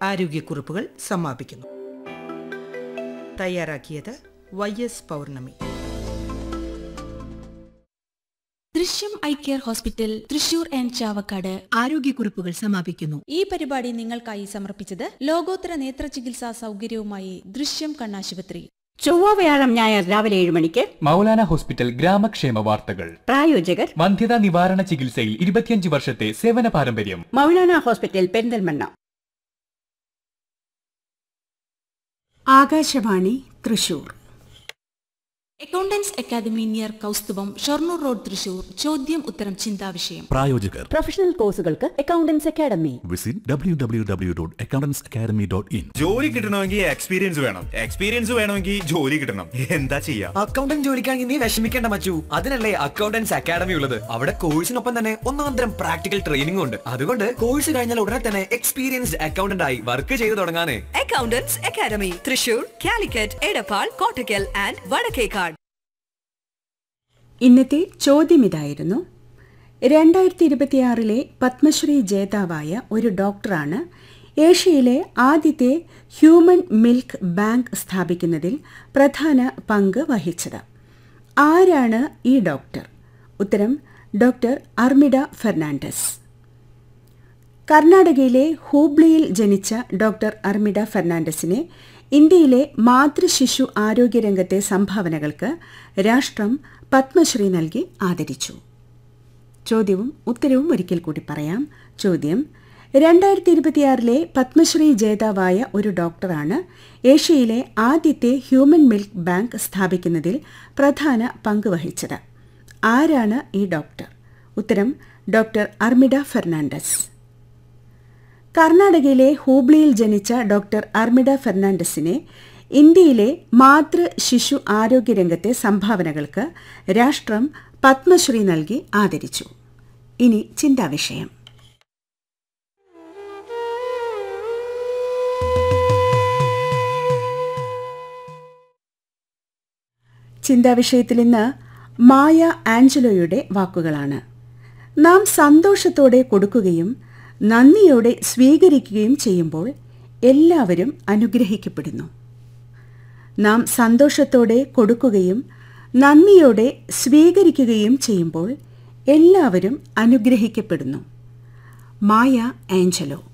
ആരോഗ്യക്കുറിപ്പുകൾ സമാപിക്കുന്നു തയ്യാറാക്കിയത് Y S Pournami Drishyam eye care hospital Thrissur and Chavakkad ആരോഗ്യക്കുറിപ്പുകൾ സമാപിക്കുന്നു ഈ പരിപാടി നിങ്ങൾക്കായി സമർപ്പിച്ചത് ലോകോത്തര നേത്ര ചികിത്സാ സൗകര്യവുമായി ദൃശ്യം കണ്ണാശുപത്രി ചൊവ്വ വ്യാഴം ഞായർ രാവിലെ ഏഴ് മണിക്ക് മൗലാന ഹോസ്പിറ്റൽ ഗ്രാമക്ഷേമ വാർത്തകൾ പ്രായോജകർ വന്ധ്യതാ നിവാരണ ചികിത്സയിൽ ഇരുപത്തിയഞ്ച് വർഷത്തെ സേവന പാരമ്പര്യം Moulana hospital Perinthalmanna Akashvani Thrissur accountants academy near Kausthubham Shoranur road Thrissur ചോദ്യം ഉത്തരം ചിന്താവിഷയം പ്രായോജകർ പ്രൊഫഷണൽ കോഴ്സുകൾക്ക് accountants academy visit W W W dot accountants academy dot in ജോലി കിട്ടണമെങ്കിൽ എക്സ്പീരിയൻസ് വേണം എക്സ്പീരിയൻസ് വേണമെങ്കിൽ ജോലി കിട്ടണം എന്താ ചെയ്യാ അക്കൗണ്ടന്റ് ജോലിക്കാണെങ്കിൽ നീ വിഷമിക്കേണ്ട മച്ചു അതിനല്ലേ അക്കൗണ്ടൻസ് അക്കാദമി ഉള്ളത് അവിടെ കോഴ്സിനൊപ്പം തന്നെ ഒന്നാം തരം പ്രാക്ടിക്കൽ ട്രെയിനിംഗ് ഉണ്ട് അതുകൊണ്ട് കോഴ്സ് കഴിഞ്ഞാൽ ഉടനെ തന്നെ എക്സ്പീരിയൻസ്ഡ് അക്കൗണ്ടന്റ് ആയി വർക്ക് ചെയ്തു തുടങ്ങാനേ accountants academy Thrissur Calicut Edappal Kottakkal and Vadakkekad ഇന്നത്തെ ചോദ്യം ഇതായിരുന്നു രണ്ടായിരത്തി ഇരുപത്തിയാറിലെ പത്മശ്രീ ജേതാവായ ഒരു ഡോക്ടറാണ് ഏഷ്യയിലെ ആദ്യത്തെ ഹ്യൂമൻ മിൽക്ക് ബാങ്ക് സ്ഥാപിക്കുന്നതിൽ പ്രധാന പങ്ക് വഹിച്ചത് ആരാണ് ഈ ഡോക്ടർ ഉത്തരം ഡോക്ടർ അർമിഡ ഫെർണാണ്ടസ് കർണാടകയിലെ ഹൂബ്ലിയിൽ ജനിച്ച ഡോക്ടർ അർമിഡ ഫെർണാണ്ടസിനെ ഇന്ത്യയിലെ മാതൃശിശു ആരോഗ്യരംഗത്തെ സംഭാവനകൾക്ക് രാഷ്ട്രം പത്മശ്രീ നൽകി ആദരിച്ചു ചോദ്യവും ഉത്തരവും ഒരിക്കൽ കൂടി പറയാം ചോദ്യം രണ്ടായിരത്തി ഇരുപത്തിയാറിലെ പത്മശ്രീ ജേതാവായ ഒരു ഡോക്ടറാണ് ഏഷ്യയിലെ ആദ്യത്തെ ഹ്യൂമൻ മിൽക്ക് ബാങ്ക് സ്ഥാപിക്കുന്നതിൽ പ്രധാന പങ്ക് വഹിച്ചത് ആരാണ് ഈ ഡോക്ടർ ഉത്തരം ഡോക്ടർ അർമിഡ ഫെർണാണ്ടസ് കർണാടകയിലെ ഹൂബ്ലിയിൽ ജനിച്ച ഡോക്ടർ അർമിഡ ഫെർണാണ്ടസിനെ ഇന്ത്യയിലെ മാതൃ ശിശു ആരോഗ്യരംഗത്തെ സംഭാവനകൾക്ക് രാഷ്ട്രം പത്മശ്രീ നൽകി ആദരിച്ചു ഇനി ചിന്താവിഷയം ചിന്താവിഷയത്തിൽ ഇന്ന് മായ ആഞ്ചലോയുടെ വാക്കുകളാണ് നാം സന്തോഷത്തോടെ കൊടുക്കുകയും നന്ദിയോടെ സ്വീകരിക്കുകയും ചെയ്യുമ്പോൾ എല്ലാവരും അനുഗ്രഹിക്കപ്പെടുന്നു നാം സന്തോഷത്തോടെ കൊടുക്കുകയും നന്ദിയോടെ സ്വീകരിക്കുകയും ചെയ്യുമ്പോൾ എല്ലാവരും അനുഗ്രഹിക്കപ്പെടുന്നു മായ ആഞ്ചലോ